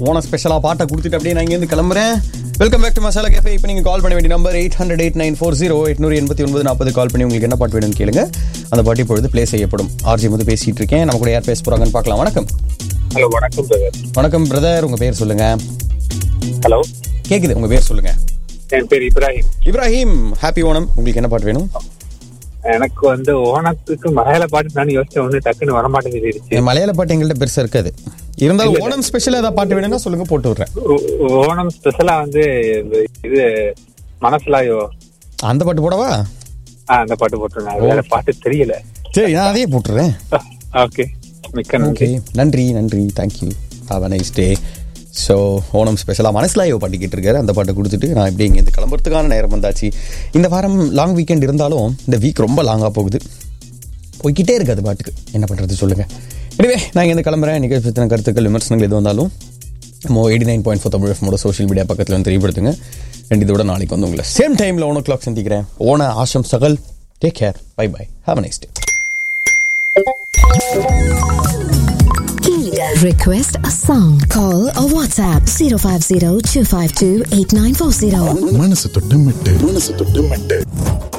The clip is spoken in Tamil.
ஓன ஸ்பெஷலாக பாட்டை கொடுத்துட்டு அப்படியே நான் இங்கேருந்து கிளம்புறேன் welcome back to Masala cafe இப்போ நீங்கள் கால் பண்ண வேண்டிய number eight hundred eight nine four zero எட்நூறு எண்பத்தி ஒன்பது நாற்பது கால் பண்ணி உங்களுக்கு என்ன பாட்டு வேணும்னு கேளுங்க அந்த பாட்டு இப்பொழுது ப்ளே செய்யப்படும் ஆர்ஜி வந்து பேசிட்டு இருக்கேன் நம்ம கூட யார் பேச போறாங்கன்னு பார்க்கலாம் வணக்கம் ஹலோ வணக்கம் பிரதர் வணக்கம் பிரதர் உங்க பேர் சொல்லுங்க ஹலோ கேக்குது உங்க பேர் சொல்லுங்க என் பேர் இப்ராஹிம் இப்ராஹிம் ஹாப்பி ஓணம் உங்களுக்கு என்ன பாட்டு வேணும் எனக்கு வந்து ஓணத்துக்கு மலையாள பாட்டு நான் யோசிச்ச ஒண்ணு டக்குன்னு வர மாட்டேங்குது என் மலையாள பாட்டு எங்கள்கிட்ட பெருசா இருக்காது இருந்தாலும் ஓணம் ஸ்பெஷலாக ஏதாவது பாட்டு வேணும்னா சொல்லுங்க போட்டு விடுறேன் ஓ- ஓணம் ஸ்பெஷலா வந்து இந்த இது மனசுலாயோ அந்த பாட்டு போடவா ஆ, அந்த பாட்டு போட்டுருங்க வேற பாட்டு தெரியல சரி நான் அதையே போட்டுறேன் ஓகே மிக்க ஓகே நன்றி நன்றி நன்றி thank you have a nice day so Onam ஸ்பெஷலாக மனசிலாயோ பாட்டிக்கிட்டு இருக்காரு அந்த பாட்டை கொடுத்துட்டு நான் இப்படி இங்கேருந்து கிளம்புறதுக்கான நேரம் வந்தாச்சு இந்த வாரம் லாங் வீக்கெண்ட் இருந்தாலும் இந்த வீக் ரொம்ப லாங்காக போகுது போய்கிட்டே இருக்கு அது பாட்டுக்கு என்ன பண்ணுறது சொல்லுங்கள் எனவே நான் இங்கேருந்து கிளம்புறேன் நிகழ்ச்சி பற்றின கருத்துக்கள் விமர்சனங்கள் எது வந்தாலும் நம்ம eighty nine point four Tamil எஃப்மோட சோஷியல் மீடியா பக்கத்தில் வந்து தெரியப்படுத்துங்க அண்ட் இதோட நாளைக்கு வந்து உங்களை சேம் டைமில் ஒன் ஓ கிளாக் சந்திக்கிறேன் ஓன ஆஷம் சகல் take care bye bye have a nice day Request a song. Call or WhatsApp 050 252 8940. மனசு தொட்டு மெட்டு மனசு தொட்டு மெட்டு